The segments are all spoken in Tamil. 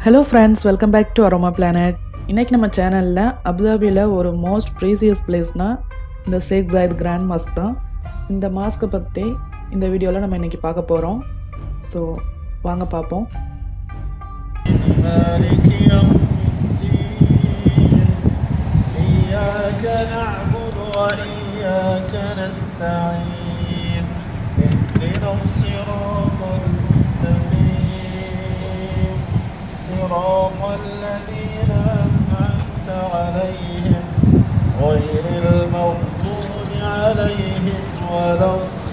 hello friends welcome back to Aroma Planet இன்றைக்கி நம்ம சேனலில் அபுதாபியில் ஒரு மோஸ்ட் ப்ரீசியஸ் பிளேஸ்னால் இந்த ஷேக் ஜாயித் கிராண்ட் மாஸ்க் தான் இந்த மாஸ்க்கை பற்றி இந்த வீடியோவில் நம்ம இன்றைக்கி பார்க்க போகிறோம் ஸோ வாங்க பார்ப்போம் مالك يوم الدين إياك نعبد وإياك نستعين اهدنا الصراط المستقيم صراط الذين أنعمت عليهم غير المغضوب عليهم ولا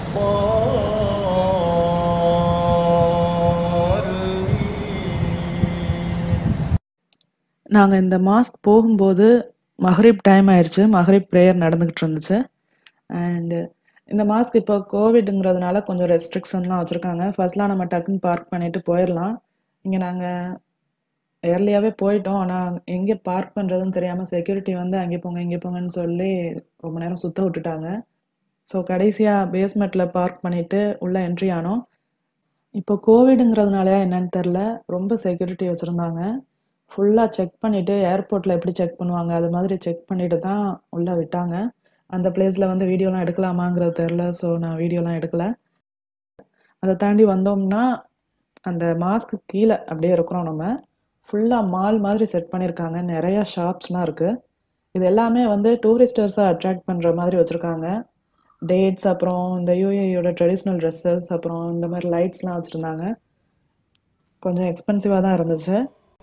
الضالين நாங்கள் இந்த மாஸ்க் போகும்போது மஹ்ரிப் டைம் ஆயிடுச்சு மஹ்ரிப் ப்ரேயர் நடந்துக்கிட்டு இருந்துச்சு அண்டு இந்த மாஸ்க் இப்போ கோவிடுங்கிறதுனால கொஞ்சம் ரெஸ்ட்ரிக்ஷன்லாம் வச்சுருக்காங்க ஃபர்ஸ்ட்லாம் நம்ம டக்குன்னு பார்க் பண்ணிட்டு போயிடலாம் இங்கே நாங்கள் ஏர்லியாகவே போயிட்டோம் ஆனால் எங்கே பார்க் பண்ணுறதுன்னு தெரியாமல் செக்யூரிட்டி வந்து அங்கே போங்க இங்கே போங்கன்னு சொல்லி ரொம்ப நேரம் சுத்த விட்டுட்டாங்க ஸோ கடைசியாக பேஸ்மெண்ட்டில் பார்க் பண்ணிவிட்டு உள்ளே என்ட்ரி ஆனோம் இப்போ கோவிடுங்கிறதுனால என்னன்னு தெரில ரொம்ப செக்யூரிட்டி வச்சுருந்தாங்க ஃபுல்லாக செக் பண்ணிவிட்டு ஏர்போர்ட்டில் எப்படி செக் பண்ணுவாங்க அது மாதிரி செக் பண்ணிட்டு தான் உள்ளே விட்டாங்க அந்த பிளேஸில் வந்து வீடியோலாம் எடுக்கலாமாங்கிறது தெரில ஸோ நான் வீடியோலாம் எடுக்கல அதை தாண்டி வந்தோம்னா அந்த மாஸ்க்கு கீழே அப்படியே இருக்கிறோம் நம்ம ஃபுல்லாக மால் மாதிரி செட் பண்ணியிருக்காங்க நிறையா ஷாப்ஸ்லாம் இருக்குது இது எல்லாமே வந்து டூரிஸ்டர்ஸை அட்ராக்ட் பண்ணுற மாதிரி வச்சுருக்காங்க டேட்ஸ் அப்புறம் இந்த யூஏயோட ட்ரெடிஷ்னல் ட்ரெஸ்ஸஸ் அப்புறம் இந்த மாதிரி லைட்ஸ்லாம் வச்சுருந்தாங்க கொஞ்சம் எக்ஸ்பென்சிவாக தான் இருந்துச்சு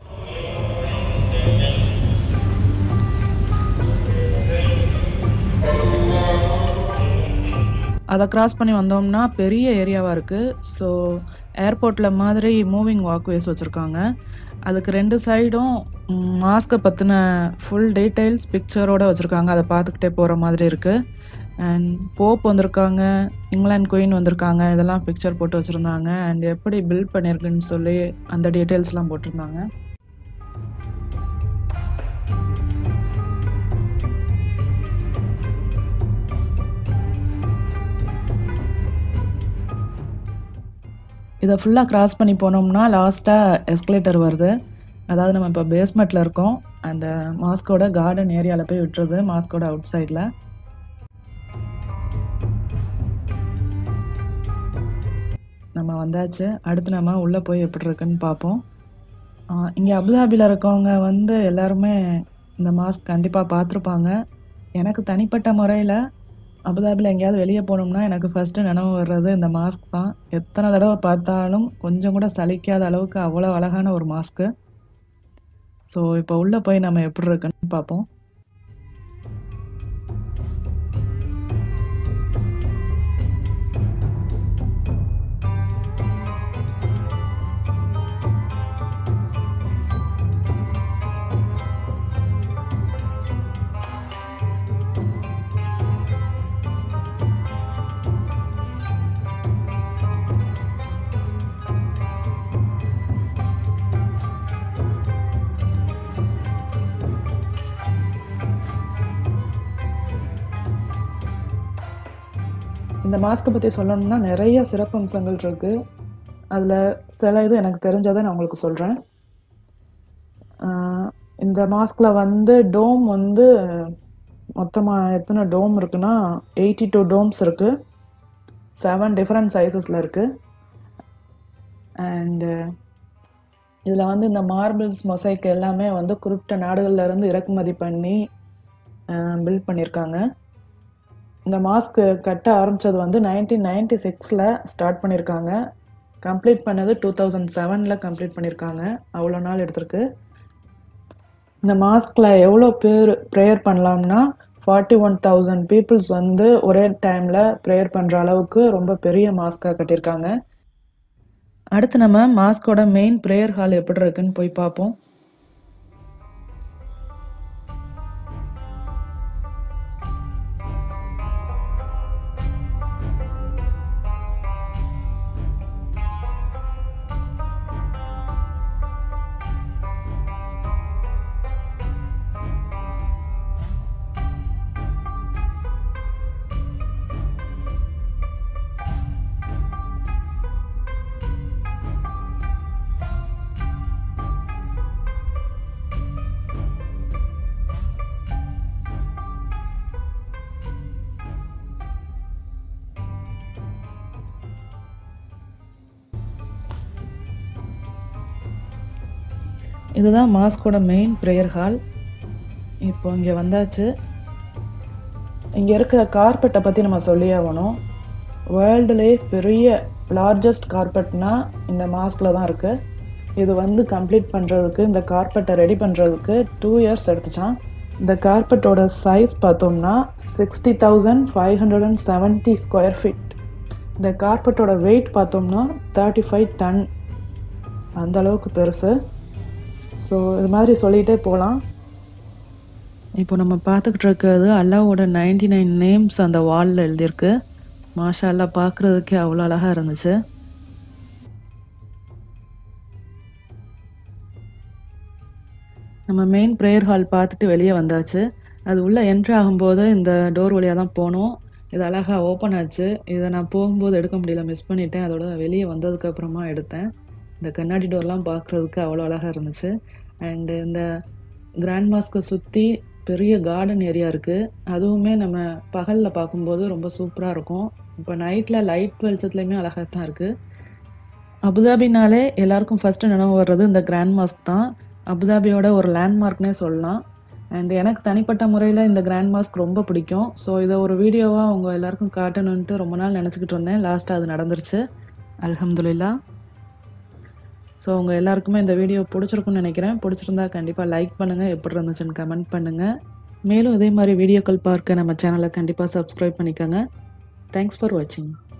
அதை கிராஸ் பண்ணி வந்தோம்னா பெரிய ஏரியாவாக இருக்குது ஸோ ஏர்போர்ட்டில் மாதிரி மூவிங் வாக்வேஸ் வச்சுருக்காங்க அதுக்கு ரெண்டு சைடும் மாஸ்க்கை பற்றின ஃபுல் டீட்டெயில்ஸ் பிக்சரோடு வச்சுருக்காங்க அதை பார்த்துக்கிட்டே போகிற மாதிரி இருக்குது அண்ட் போப் வந்திருக்காங்க இங்கிலாந்து குயின் வந்திருக்காங்க இதெல்லாம் பிக்சர் போட்டு வச்சுருந்தாங்க அண்ட் எப்படி பில்ட் பண்ணியிருக்குன்னு சொல்லி அந்த டீட்டெயில்ஸ்லாம் போட்டிருந்தாங்க இதை ஃபுல்லாக கிராஸ் பண்ணி போனோம்னா லாஸ்ட்டாக எஸ்கலேட்டர் வருது அதாவது நம்ம இப்போ பேஸ்மெண்ட்டில் இருக்கோம் அந்த மாஸ்கோட கார்டன் ஏரியாவில் போய் விட்டுருது மாஸ்கோட அவுட் சைடில் நம்ம வந்தாச்சு அடுத்து நம்ம உள்ளே போய் எப்படி இருக்குன்னு பார்ப்போம் இங்கே அபுதாபியில் இருக்கவங்க வந்து எல்லாருமே இந்த மாஸ்க் கண்டிப்பாக பார்த்துருப்பாங்க எனக்கு தனிப்பட்ட முறையில் அபுதாபியில் எங்கேயாவது வெளியே போனோம்னா எனக்கு ஃபஸ்ட்டு நினைவு வர்றது இந்த மாஸ்க் தான் எத்தனை தடவை பார்த்தாலும் கொஞ்சம் கூட சலிக்காத அளவுக்கு அவ்வளோ அழகான ஒரு மாஸ்க்கு ஸோ இப்போ உள்ளே போய் நம்ம எப்படி இருக்குன்னு பார்ப்போம் இந்த மாஸ்க்கை பற்றி சொல்லணும்னா நிறைய சிறப்பம்சங்கள் இருக்குது அதில் சில இது எனக்கு தெரிஞ்சதை நான் உங்களுக்கு சொல்கிறேன் இந்த மாஸ்கில் வந்து டோம் வந்து மொத்தமாக எத்தனை டோம் இருக்குன்னா எயிட்டி டூ டோம்ஸ் இருக்குது செவன் டிஃப்ரெண்ட் சைஸஸில் இருக்குது அண்டு இதில் வந்து இந்த மார்பிள்ஸ் மொசைக் எல்லாமே வந்து குறிப்பிட்ட நாடுகள்ல இருந்து இறக்குமதி பண்ணி பில்ட் பண்ணியிருக்காங்க இந்த மாஸ்க் கட்ட ஆரம்பித்தது வந்து நைன்டீன் நைன்டி சிக்ஸில் ஸ்டார்ட் பண்ணியிருக்காங்க கம்ப்ளீட் பண்ணது டூ தௌசண்ட் செவனில் கம்ப்ளீட் பண்ணியிருக்காங்க அவ்வளோ நாள் எடுத்திருக்கு இந்த மாஸ்கில் எவ்வளோ பேர் ப்ரேயர் பண்ணலாம்னா ஃபார்ட்டி ஒன் தௌசண்ட் பீப்புள்ஸ் வந்து ஒரே டைமில் ப்ரேயர் பண்ணுற அளவுக்கு ரொம்ப பெரிய மாஸ்காக கட்டியிருக்காங்க அடுத்து நம்ம மாஸ்கோட மெயின் ப்ரேயர் ஹால் எப்படி இருக்குன்னு போய் பார்ப்போம் இதுதான் மாஸ்கோட மெயின் ப்ரேயர் ஹால் இப்போ இங்கே வந்தாச்சு இங்கே இருக்க கார்பெட்டை பற்றி நம்ம சொல்லி ஆகணும் வேர்ல்டுலே பெரிய லார்ஜஸ்ட் கார்பெட்னா இந்த மாஸ்கில் தான் இருக்குது இது வந்து கம்ப்ளீட் பண்ணுறதுக்கு இந்த கார்பெட்டை ரெடி பண்ணுறதுக்கு டூ இயர்ஸ் எடுத்துச்சான் இந்த கார்பெட்டோட சைஸ் பார்த்தோம்னா sixty thousand five hundred and seventy square feet இந்த கார்பெட்டோட வெயிட் பார்த்தோம்னா தேர்ட்டி ஃபைவ் டன் அந்த அளவுக்கு பெருசு ஸோ இது மாதிரி சொல்லிகிட்டே போகலாம் இப்போ நம்ம பார்த்துக்கிட்டு இருக்கிறது அல்லாவோட நைன்டி நைன் நேம்ஸ் அந்த வாலில் எழுதியிருக்கு மாஷா அல்லா பார்க்குறதுக்கே அவ்வளோ அழகாக இருந்துச்சு நம்ம மெயின் ப்ரேயர் ஹால் பார்த்துட்டு வெளியே வந்தாச்சு அது உள்ளே என்ட்ரி ஆகும்போது இந்த டோர் வழியாக தான் போனோம் இது அழகாக ஓப்பன் ஆச்சு இதை நான் போகும்போது எடுக்க முடியல மிஸ் பண்ணிட்டேன் அதோட வெளியே வந்ததுக்கு அப்புறமா எடுத்தேன் இந்த கண்ணாடி டோர்லாம் பார்க்குறதுக்கு அவ்வளோ அழகாக இருந்துச்சு அண்டு இந்த கிராண்ட் மாஸ்க்கை சுற்றி பெரிய கார்டன் ஏரியா இருக்குது அதுவுமே நம்ம பகலில் பார்க்கும்போது ரொம்ப சூப்பராக இருக்கும் இப்போ நைட்டில் லைட் வெளிச்சத்துலையுமே அழகாக தான் இருக்குது அபுதாபினாலே எல்லாருக்கும் ஃபஸ்ட்டு நினைவு வர்றது இந்த கிராண்ட் மாஸ்க் தான் அபுதாபியோட ஒரு லேண்ட்மார்க்னே சொல்லலாம் அண்ட் எனக்கு தனிப்பட்ட முறையில் இந்த கிராண்ட் மாஸ்க் ரொம்ப பிடிக்கும் ஸோ இதை ஒரு வீடியோவாக அவங்க எல்லாருக்கும் காட்டணுன்ட்டு ரொம்ப நாள் நினச்சிக்கிட்டு இருந்தேன் லாஸ்ட்டாக அது நடந்துருச்சு அல்ஹம்துலில்லா ஸோ உங்கள் எல்லாருக்குமே இந்த வீடியோ பிடிச்சிருக்குன்னு நினைக்கிறேன் பிடிச்சிருந்தா கண்டிப்பாக லைக் பண்ணுங்கள் எப்படி இருந்துச்சுன்னு கமெண்ட் பண்ணுங்கள் மேலும் இதே மாதிரி வீடியோக்கள் பார்க்க நம்ம சேனலை கண்டிப்பாக சப்ஸ்கிரைப் பண்ணிக்கோங்க தேங்க்ஸ் ஃபார் வாட்சிங்